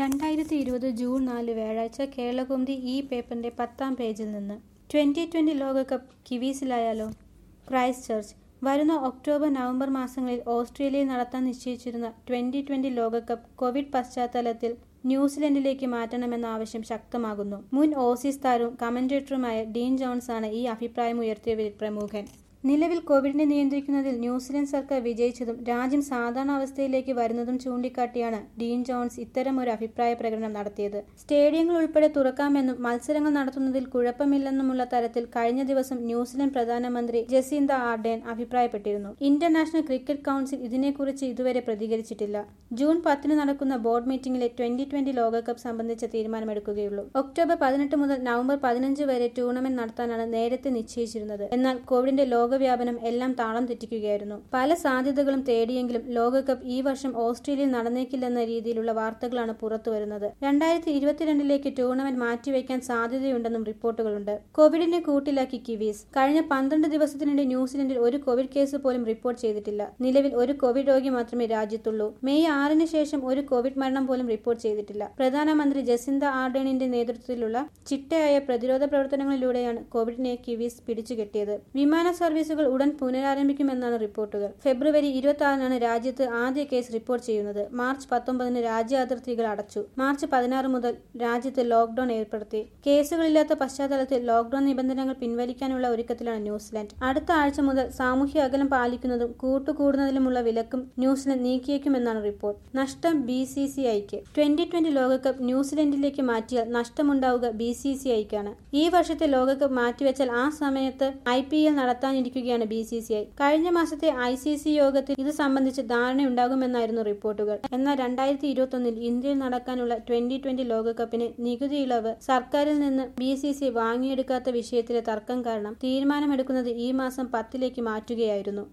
രണ്ടായിരത്തി ഇരുപത് ജൂൺ നാല് വ്യാഴാഴ്ച കേരളകൗമുദി ഈ പേപ്പറിന്റെ പത്താം പേജിൽ നിന്ന് ട്വന്റി ട്വന്റി ലോകകപ്പ് കിവീസിലായാലോ ക്രൈസ്റ്റ് ചർച്ച് വരുന്ന ഒക്ടോബർ നവംബർ മാസങ്ങളിൽ ഓസ്ട്രേലിയയിൽ നടത്താൻ നിശ്ചയിച്ചിരുന്ന ട്വന്റി ട്വന്റി ലോകകപ്പ് കോവിഡ് പശ്ചാത്തലത്തിൽ ന്യൂസിലൻഡിലേക്ക് മാറ്റണമെന്ന ആവശ്യം ശക്തമാകുന്നു മുൻ ഓസീസ് താരവും കമന്റേറ്ററുമായ ഡീൻ ജോൺസ് ആണ് ഈ അഭിപ്രായം ഉയർത്തിയവരിൽ പ്രമുഖൻ നിലവിൽ കോവിഡിനെ നിയന്ത്രിക്കുന്നതിൽ ന്യൂസിലൻഡ് സർക്കാർ വിജയിച്ചതും രാജ്യം സാധാരണ അവസ്ഥയിലേക്ക് വരുന്നതും ചൂണ്ടിക്കാട്ടിയാണ് ഡീൻ ജോൺസ് ഇത്തരമൊരു അഭിപ്രായ പ്രകടനം നടത്തിയത് സ്റ്റേഡിയങ്ങൾ ഉൾപ്പെടെ തുറക്കാമെന്നും മത്സരങ്ങൾ നടത്തുന്നതിൽ കുഴപ്പമില്ലെന്നുമുള്ള തരത്തിൽ കഴിഞ്ഞ ദിവസം ന്യൂസിലൻഡ് പ്രധാനമന്ത്രി ജസീന്ത ആർഡേൻ അഭിപ്രായപ്പെട്ടിരുന്നു ഇന്റർനാഷണൽ ക്രിക്കറ്റ് കൌൺസിൽ ഇതിനെക്കുറിച്ച് ഇതുവരെ പ്രതികരിച്ചിട്ടില്ല ജൂൺ പത്തിന് നടക്കുന്ന ബോർഡ് മീറ്റിംഗിലെ ട്വന്റി ട്വന്റി ലോകകപ്പ് സംബന്ധിച്ച തീരുമാനമെടുക്കുകയുള്ളൂ ഒക്ടോബർ പതിനെട്ട് മുതൽ നവംബർ പതിനഞ്ച് വരെ ടൂർണമെന്റ് നടത്താനാണ് നേരത്തെ നിശ്ചയിച്ചിരുന്നത് എന്നാൽ കോവിഡിന്റെ ലോകവ്യാപനം എല്ലാം താളം തെറ്റിക്കുകയായിരുന്നു പല സാധ്യതകളും തേടിയെങ്കിലും ലോകകപ്പ് ഈ വർഷം ഓസ്ട്രേലിയയിൽ നടന്നേക്കില്ലെന്ന രീതിയിലുള്ള വാർത്തകളാണ് പുറത്തുവരുന്നത് രണ്ടായിരത്തി ഇരുപത്തിരണ്ടിലേക്ക് ടൂർണമെന്റ് മാറ്റിവെക്കാൻ സാധ്യതയുണ്ടെന്നും റിപ്പോർട്ടുകളുണ്ട് കോവിഡിനെ കൂട്ടിലാക്കി കിവീസ് കഴിഞ്ഞ പന്ത്രണ്ട് ദിവസത്തിനിടെ ന്യൂസിലൻഡിൽ ഒരു കോവിഡ് കേസ് പോലും റിപ്പോർട്ട് ചെയ്തിട്ടില്ല നിലവിൽ ഒരു കോവിഡ് രോഗി മാത്രമേ രാജ്യത്തുള്ളൂ മെയ് ആറിന് ശേഷം ഒരു കോവിഡ് മരണം പോലും റിപ്പോർട്ട് ചെയ്തിട്ടില്ല പ്രധാനമന്ത്രി ജസിന്ത ആർഡേണിന്റെ നേതൃത്വത്തിലുള്ള ചിട്ടയായ പ്രതിരോധ പ്രവർത്തനങ്ങളിലൂടെയാണ് കോവിഡിനെ കിവീസ് പിടിച്ചുകെട്ടിയത് വിമാന സർവീസുകൾ ഉടൻ പുനരാരംഭിക്കുമെന്നാണ് റിപ്പോർട്ടുകൾ ഫെബ്രുവരി ഇരുപത്തി ആറിനാണ് രാജ്യത്ത് ആദ്യ കേസ് റിപ്പോർട്ട് ചെയ്യുന്നത് മാർച്ച് പത്തൊമ്പതിന് രാജ്യാതിർത്തികൾ അടച്ചു മാർച്ച് പതിനാറ് മുതൽ രാജ്യത്ത് ലോക്ഡൌൺ ഏർപ്പെടുത്തി കേസുകളില്ലാത്ത പശ്ചാത്തലത്തിൽ ലോക്ഡൌൺ നിബന്ധനകൾ പിൻവലിക്കാനുള്ള ഒരുക്കത്തിലാണ് ന്യൂസിലാൻഡ് അടുത്ത ആഴ്ച മുതൽ സാമൂഹ്യ അകലം പാലിക്കുന്നതും കൂട്ടുകൂടുന്നതിലുമുള്ള വിലക്കും ന്യൂസിലൻഡ് നീക്കിയേക്കുമെന്നാണ് റിപ്പോർട്ട് നഷ്ടം ബി സി സി ഐക്ക് ട്വന്റി ട്വന്റി ലോകകപ്പ് ന്യൂസിലൻഡിലേക്ക് മാറ്റിയാൽ നഷ്ടമുണ്ടാവുക ബി സി സി ഐക്കാണ് ഈ വർഷത്തെ ലോകകപ്പ് മാറ്റിവെച്ചാൽ ആ സമയത്ത് ഐ പി എൽ നടത്താനിരിക്കുകയാണ് ബി സി സി ഐ കഴിഞ്ഞ മാസത്തെ ഐ സി സി യോഗത്തിൽ ഇത് സംബന്ധിച്ച് ധാരണയുണ്ടാകുമെന്നായിരുന്നു റിപ്പോർട്ടുകൾ എന്നാൽ രണ്ടായിരത്തി ഇരുപത്തി ഒന്നിൽ ഇന്ത്യയിൽ നടക്കാനുള്ള ട്വന്റി ട്വന്റി ലോകകപ്പിന് നികുതി ഇളവ് സർക്കാരിൽ നിന്ന് ബി സി സി വാങ്ങിയെടുക്കാത്ത വിഷയത്തിലെ തർക്കം കാരണം തീരുമാനമെടുക്കുന്നത് ഈ മാസം പത്തിലേക്ക് മാറ്റുകയായിരുന്നു